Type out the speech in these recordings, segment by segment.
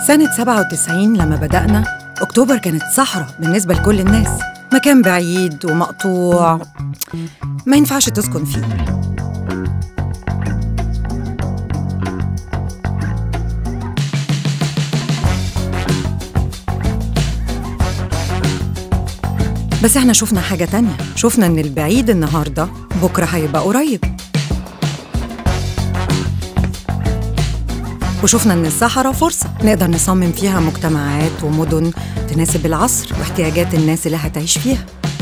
سنة 97 لما بدأنا أكتوبر كانت صحراء بالنسبة لكل الناس مكان بعيد ومقطوع ما ينفعش تسكن فيه بس احنا شفنا حاجة تانية شفنا ان البعيد النهاردة بكرة هيبقى قريب وشفنا ان الصحراء فرصة نقدر نصمم فيها مجتمعات ومدن تناسب العصر واحتياجات الناس اللي هتعيش فيها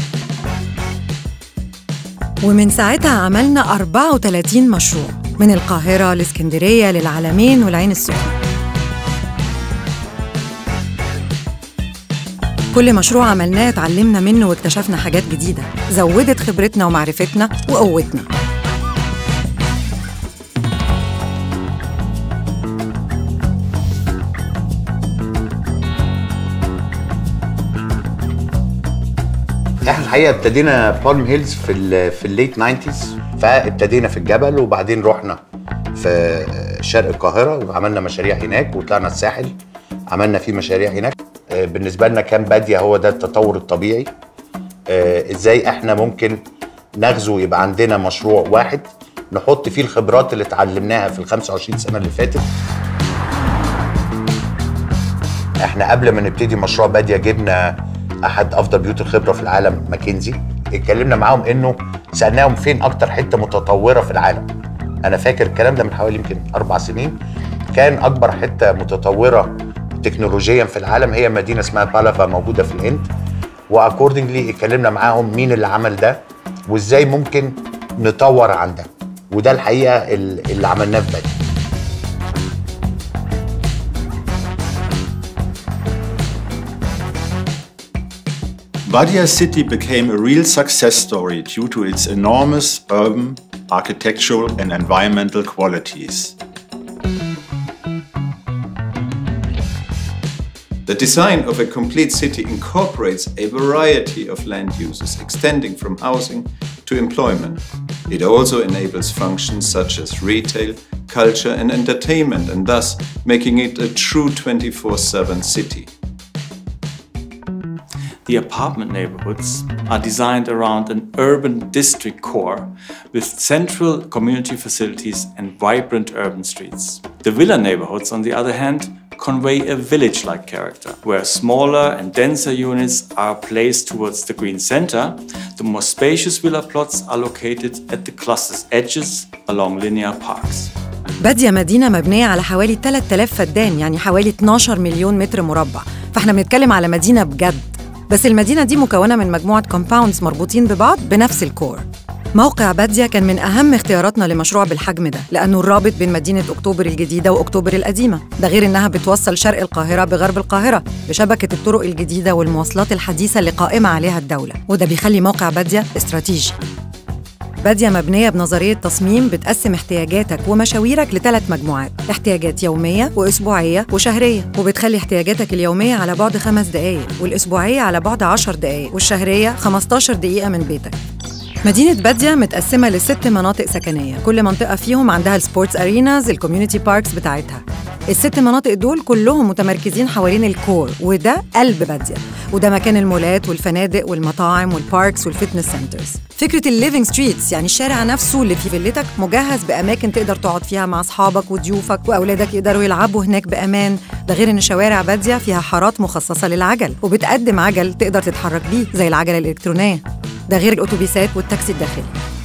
ومن ساعتها عملنا 34 مشروع من القاهرة لاسكندرية للعلمين والعين السخنة كل مشروع عملناه اتعلمنا منه واكتشفنا حاجات جديدة زودت خبرتنا ومعرفتنا وقوتنا احنا الحقيقه ابتدينا بالم هيلز في ال في الليت 90s فابتدينا في الجبل وبعدين رحنا في شرق القاهره وعملنا مشاريع هناك وطلعنا الساحل عملنا فيه مشاريع هناك آه، بالنسبه لنا كان باديه هو ده التطور الطبيعي آه، ازاي احنا ممكن نغزو يبقى عندنا مشروع واحد نحط فيه الخبرات اللي اتعلمناها في ال 25 سنه اللي فاتت احنا قبل ما نبتدي مشروع باديه جبنا احد افضل بيوت الخبره في العالم ماكنزي اتكلمنا معاهم انه سالناهم فين اكتر حته متطوره في العالم انا فاكر الكلام ده من حوالي يمكن اربع سنين كان اكبر حته متطوره تكنولوجيا في العالم هي مدينه اسمها بالافا موجوده في الهند واكوردنجلي اتكلمنا معاهم مين اللي عمل ده وازاي ممكن نطور عن ده وده الحقيقه اللي عملناه في بدري Badia City became a real success story due to its enormous urban, architectural, and environmental qualities. The design of a complete city incorporates a variety of land uses extending from housing to employment. It also enables functions such as retail, culture and entertainment and thus making it a true 24-7 city. The apartment neighborhoods are designed around an urban district core with central community facilities and vibrant urban streets. The villa neighborhoods, on the other hand, convey a village-like character, where smaller and denser units are placed towards the green center, the more spacious villa plots are located at the cluster's edges along linear parks. بادية مدينة مبنية على حوالي 3000 فدان يعني حوالي 12 مليون متر مربع فاحنا بنتكلم على مدينة بجد بس المدينة دي مكونة من مجموعة كومباوندز مربوطين ببعض بنفس الكور موقع بادية كان من أهم اختياراتنا لمشروع بالحجم ده لأنه الرابط بين مدينة أكتوبر الجديدة وأكتوبر القديمة ده غير إنها بتوصل شرق القاهرة بغرب القاهرة بشبكة الطرق الجديدة والمواصلات الحديثة اللي قائمة عليها الدولة وده بيخلي موقع بادية استراتيجي بادية مبنية بنظرية تصميم بتقسم احتياجاتك ومشاويرك لثلاث مجموعات احتياجات يومية وأسبوعية وشهرية وبتخلي احتياجاتك اليومية على بعد خمس دقايق والأسبوعية على بعد عشر دقايق والشهرية 15 دقيقة من بيتك مدينة بادية متقسمة لست مناطق سكنية كل منطقة فيهم عندها السبورتس أريناز الكوميونتي باركس بتاعتها الست مناطق دول كلهم متمركزين حوالين الكور وده قلب بادية وده مكان المولات والفنادق والمطاعم والباركس والفتنس سنترز فكرة الليفينج ستريتس يعني الشارع نفسه اللي في فيلتك مجهز بأماكن تقدر تقعد فيها مع أصحابك وضيوفك وأولادك يقدروا يلعبوا هناك بأمان ده غير إن شوارع بادية فيها حارات مخصصة للعجل وبتقدم عجل تقدر تتحرك بيه زي العجلة الإلكترونية ده غير الأتوبيسات والتاكسي الداخلي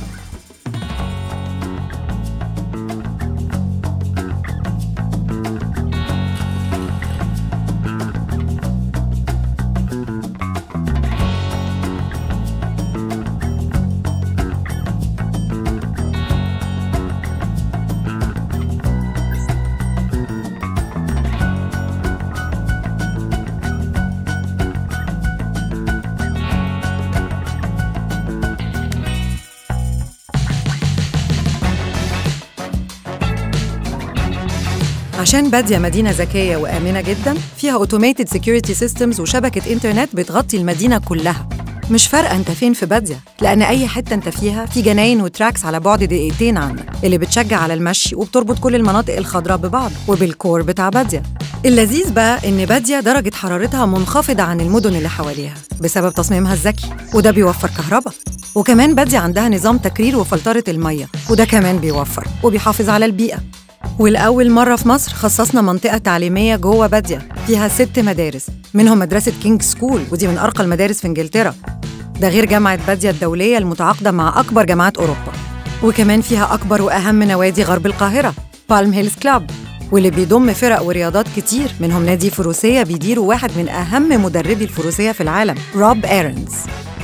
عشان بادية مدينة ذكية وآمنة جدا فيها اوتوميتد سكيورتي سيستمز وشبكة انترنت بتغطي المدينة كلها مش فارقة انت فين في بادية لأن أي حتة انت فيها في جناين وتراكس على بعد دقيقتين عنك اللي بتشجع على المشي وبتربط كل المناطق الخضراء ببعض وبالكور بتاع بادية اللذيذ بقى إن بادية درجة حرارتها منخفضة عن المدن اللي حواليها بسبب تصميمها الذكي وده بيوفر كهرباء وكمان بادية عندها نظام تكرير وفلترة المية وده كمان بيوفر وبيحافظ على البيئة والأول مرة في مصر خصصنا منطقة تعليمية جوه بادية فيها ست مدارس منهم مدرسة كينج سكول ودي من أرقى المدارس في إنجلترا ده غير جامعة بادية الدولية المتعاقدة مع أكبر جامعات أوروبا وكمان فيها أكبر وأهم نوادي غرب القاهرة بالم هيلز كلاب واللي بيضم فرق ورياضات كتير منهم نادي فروسية بيديره واحد من أهم مدربي الفروسية في العالم روب ايرنز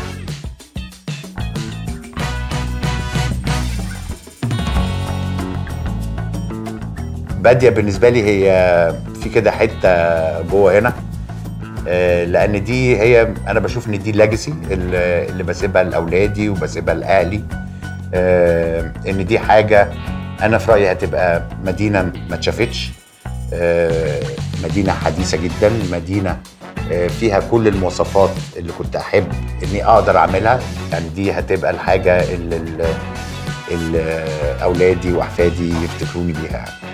باديه بالنسبه لي هي في كده حته جوه هنا آه، لان دي هي انا بشوف ان دي الليجاسي اللي اللي بسيبها لاولادي وبسيبها لاهلي آه، ان دي حاجه انا في رايي هتبقى مدينه ما اتشافتش آه، مدينه حديثه جدا مدينه آه، فيها كل المواصفات اللي كنت احب اني اقدر اعملها يعني دي هتبقى الحاجه اللي اللي اولادي واحفادي يفتكروني بيها